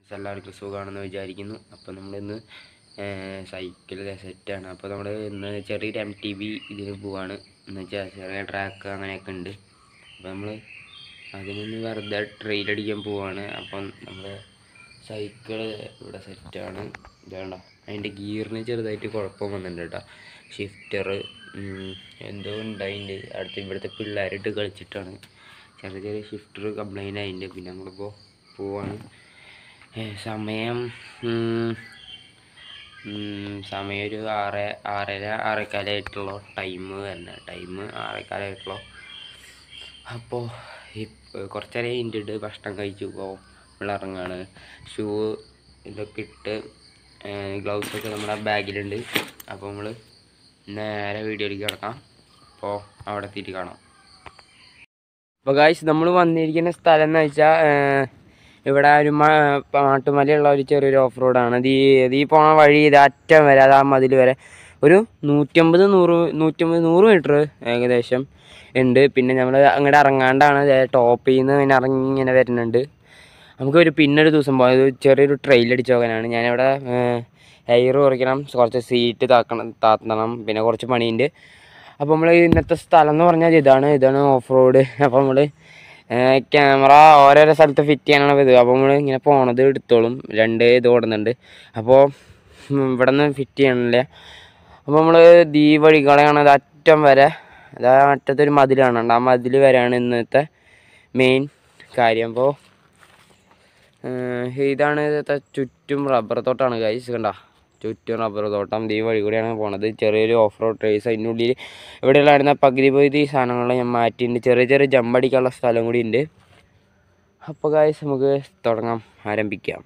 എല്ലാവർക്കും സുഖമാണെന്ന് വിചാരിക്കുന്നു അപ്പോൾ നമ്മളിന്ന് സൈക്കിൾ സെറ്റാണ് അപ്പോൾ നമ്മൾ ഇന്ന് ചെറിയൊരു എം ടി ബി ഇതിന് പോവാണ് എന്ന് വെച്ചാൽ ചെറിയ ട്രാക്ക് അങ്ങനെയൊക്കെ ഉണ്ട് അപ്പോൾ നമ്മൾ അതിനൊന്ന് വെറുതെ ട്രെയിൽ അടിക്കാൻ പോവാണ് അപ്പം നമ്മൾ സൈക്കിൾ ഇവിടെ സെറ്റാണ് ഇതാണ്ട അതിൻ്റെ ഗിയറിന് ചെറുതായിട്ട് കുഴപ്പം വന്നിട്ടുണ്ട് കേട്ടോ ഷിഫ്റ്റർ എന്തോ ഉണ്ട് അതിൻ്റെ അടുത്ത് ഇവിടുത്തെ പിള്ളേരിട്ട് കളിച്ചിട്ടാണ് ചെറിയ ചെറിയ ഷിഫ്റ്റർ കംപ്ലൈൻ്റ് ആയിട്ടുണ്ട് പിന്നെ നമ്മളിപ്പോൾ പോവാണ് ഏ, സമയം ഉം, ഉം, സമയം ഒരു ആറ് ആറര ആറേക്കാലായിട്ടുള്ള ടൈം തന്നെ ടൈം ആറേക്കാലായിട്ടുള്ള അപ്പോൾ കുറച്ചേരം കഴിഞ്ഞിട്ട് ഭക്ഷണം കഴിച്ചു പോകും നമ്മൾ ഇറങ്ങാണ് ഷൂ ഇതൊക്കെ ഇട്ട് ഗ്ലൗസ് ഒക്കെ നമ്മുടെ ബാഗിലുണ്ട് അപ്പോൾ നമ്മൾ നേരെ വീഡിയോയിലേക്ക് കിടക്കാം അപ്പോൾ അവിടെ എത്തിയിട്ട് കാണാം അപ്പോൾ ഗായ്സ് നമ്മൾ വന്നിരിക്കുന്ന സ്ഥലം എന്ന് വെച്ചാൽ ഇവിടെ ഒരു മ- മാട്ടുമലയുള്ള ഒരു ചെറിയൊരു ഓഫ് റോഡാണ് ഇത് ഈ ഇത് ഈ പോണ വഴി ഇത് അറ്റം വരെ അത് ആ മതിൽ വരെ ഒരു നൂറ്റമ്പത് നൂറ് നൂറ്റമ്പത് നൂറ് മീറ്റർ ഏകദേശം ഉണ്ട് പിന്നെ നമ്മൾ അങ്ങോട്ട് ഇറങ്ങാണ്ടാണ് ടോപ്പിൽ നിന്ന് ഇങ്ങനെ ഇറങ്ങി ഇങ്ങനെ വരുന്നുണ്ട് നമുക്ക് ഒരു പിന്നൊരു ദിവസം പോകാം ഇത് ചെറിയൊരു ട്രെയിൽ അടിച്ച് പോകാനാണ് ഞാനിവിടെ ഹെയർ കുറയ്ക്കണം കുറച്ച് സീറ്റ് താക്കണം താത്തണം പിന്നെ കുറച്ച് പണിയുണ്ട് അപ്പോൾ നമ്മൾ ഇന്നത്തെ സ്ഥലം എന്ന് പറഞ്ഞാൽ ഇതാണ് ഇതാണ് ഓഫ് റോഡ് അപ്പോൾ നമ്മൾ ക്യാമറ ഓരോരോ സ്ഥലത്ത് ഫിറ്റ് ചെയ്യാനാണ് ഇത് അപ്പോൾ നമ്മൾ ഇങ്ങനെ പോണത് എടുത്തോളും രണ്ട് ഇത് ഓടുന്നുണ്ട് അപ്പോൾ ഇവിടെ നിന്ന് ഫിറ്റ് ചെയ്യണില്ല അപ്പോൾ നമ്മൾ ദീ വഴികളാണ് അത് അറ്റം വരെ അതാ അറ്റത്തൊരു മതിൽ കാണുന്നുണ്ട് ആ മതിൽ വരെയാണ് ഇന്നത്തെ മെയിൻ കാര്യം അപ്പോൾ ഇതാണ് ഇന്നത്തെ ചുറ്റും റബ്ബർ തോട്ടാണ് ഗൈസ് കണ്ട ചുറ്റും റബ്ബർ തോട്ടം ഈ വഴി കൂടിയാണ് പോണത് ചെറിയൊരു ഓഫ് റോഡ് റേസ് അതിൻ്റെ ഉള്ളിൽ ഇവിടെയുള്ളായിരുന്ന പകുതി പകുതി സാധനങ്ങൾ ഞാൻ മാറ്റിയിട്ടുണ്ട് ചെറിയ ചെറിയ ജമ്പടിക്കാനുള്ള സ്ഥലം കൂടി ഉണ്ട് അപ്പോൾ ഗൈസ് നമുക്ക് തുടങ്ങാം ആരംഭിക്കാം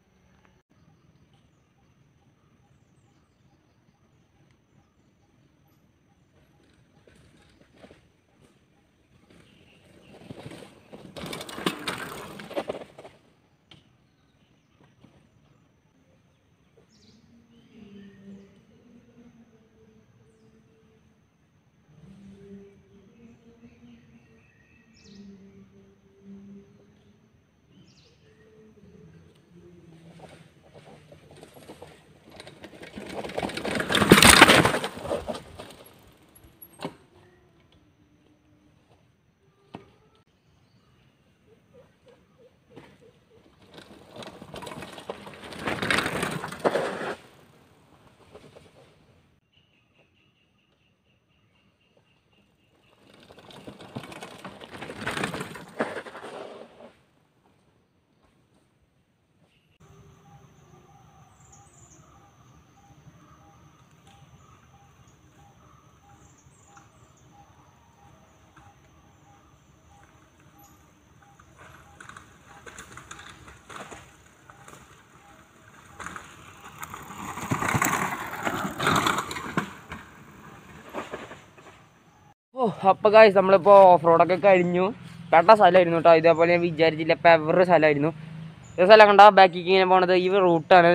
ഓ അപ്പോൾ ഗായ്സ് നമ്മളിപ്പോൾ ഓഫ് റോഡൊക്കെ കഴിഞ്ഞു പെട്ട സ്ഥലമായിരുന്നു കേട്ടോ ഇതേപോലെ ഞാൻ വിചാരിച്ചില്ല പെവർ സ്ഥലമായിരുന്നു ഈ സ്ഥലം കണ്ട ബാക്കിക്ക് ഇങ്ങനെ പോണത് ഈ റൂട്ടാണ്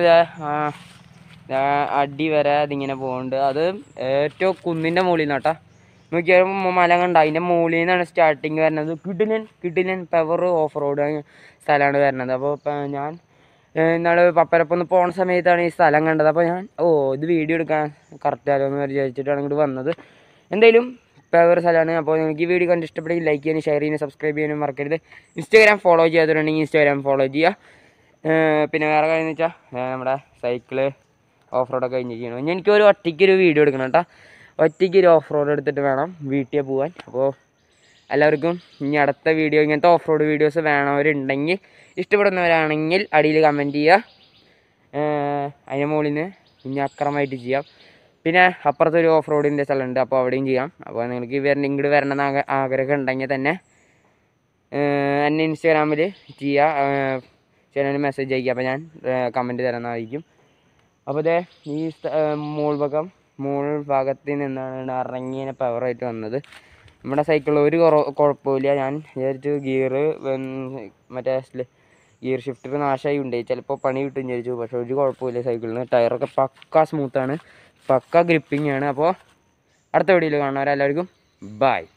അടി വരെ ഇതിങ്ങനെ പോകുന്നുണ്ട് അത് ഏറ്റവും കുന്നിൻ്റെ മുകളിൽ നിന്ന് കേട്ടോ നോക്കിയാൽ മല കണ്ട അതിൻ്റെ മുകളിൽ നിന്നാണ് സ്റ്റാർട്ടിങ് വരുന്നത് കിടിലൻ കിടിലൻ പെവർ ഓഫ് റോഡ് സ്ഥലമാണ് വരുന്നത് അപ്പോൾ ഇപ്പം ഞാൻ ഇന്നാൾ പപ്പരപ്പം ഒന്ന് പോണ സമയത്താണ് ഈ സ്ഥലം കണ്ടത് അപ്പോൾ ഞാൻ ഓ ഇത് വീഡിയോ എടുക്കാൻ കറക്റ്റാലോ എന്ന് വിചാരിച്ചിട്ടാണ് ഇങ്ങോട്ട് വന്നത് എന്തായാലും പെവർ സ്ഥലമാണ് അപ്പോൾ നിങ്ങൾക്ക് ഈ വീഡിയോ കണ്ട് ഇഷ്ടപ്പെടുമെങ്കിൽ ലൈക്ക് ചെയ്യാനും ഷെയർ ചെയ്യാനും സബ്സ്ക്രൈബ് ചെയ്യാനും മറക്കരുത് ഇൻസ്റ്റാഗ്രാം ഫോളോ ചെയ്യാത്തവരുണ്ടെങ്കിൽ ഇൻസ്റ്റാഗ്രാം ഫോളോ ചെയ്യുക ഏർ പിന്നെ വേറെ കാര്യം എന്ന് വെച്ചാൽ നമ്മുടെ സൈക്കിള് ഓഫ് റോഡൊക്കെ കഴിഞ്ഞിരിക്കണം ഇനി എനിക്കൊരു ഒറ്റയ്ക്കൊരു വീഡിയോ എടുക്കണം കേട്ടോ ഒറ്റയ്ക്ക് ഒരു ഓഫ് റോഡ് എടുത്തിട്ട് വേണം വീട്ടിൽ പോകാൻ അപ്പോൾ എല്ലാവർക്കും ഇനി അടുത്ത വീഡിയോ ഇങ്ങനത്തെ ഓഫ് റോഡ് വീഡിയോസ് വേണവരുണ്ടെങ്കിൽ ഇഷ്ടപ്പെടുന്നവരാണെങ്കിൽ അടിയിൽ കമൻറ്റ് ചെയ്യുക ഏർ അതിൻ്റെ മുകളിൽ നിന്ന് ഇനി അക്രമമായിട്ട് ചെയ്യാം പിന്നെ അപ്പുറത്ത് ഒരു ഓഫ് റോഡിൻ്റെ സ്ഥലമുണ്ട് അപ്പോൾ അവിടെയും ചെയ്യാം അപ്പോൾ നിങ്ങൾക്ക് വരണം ഇങ്ങോട്ട് വരണം എന്ന് ആഗ്ര- ആഗ്രഹം ഉണ്ടെങ്കിൽ തന്നെ ഏർ എന്നെ ഇൻസ്റ്റാഗ്രാമിൽ ചെയ്യുക ചാനലിൽ മെസ്സേജ് അയക്കുക അപ്പോൾ ഞാൻ കമൻറ്റ് തരുന്നതായിരിക്കും അപ്പോൾ ഇതേ ഈ സ്ഥ- ഏർ മോൾ ഭാഗം മോൾ ഭാഗത്ത് നിന്നാണ് ഇറങ്ങിയ പവറായിട്ട് വന്നത് നമ്മുടെ സൈക്കിളിൽ ഒരു കുറ- കുഴപ്പമില്ല ഞാൻ വിചാരിച്ചു ഗിയർ മറ്റേ ഗിയർ ഷിഫ്റ്റർ നാശമായി ഉണ്ട് ചിലപ്പോൾ പണി കിട്ടും വിചാരിച്ചു പക്ഷേ ഒരു കുഴപ്പമില്ല സൈക്കിളിന് ടയറൊക്കെ പക്ക സ്മൂത്താണ് പക്ക ഗ്രിപ്പിംഗ് ആണ് അപ്പോൾ അടുത്ത വീഡിയോയിൽ കാണുന്നവരെല്ലാവർക്കും ബൈ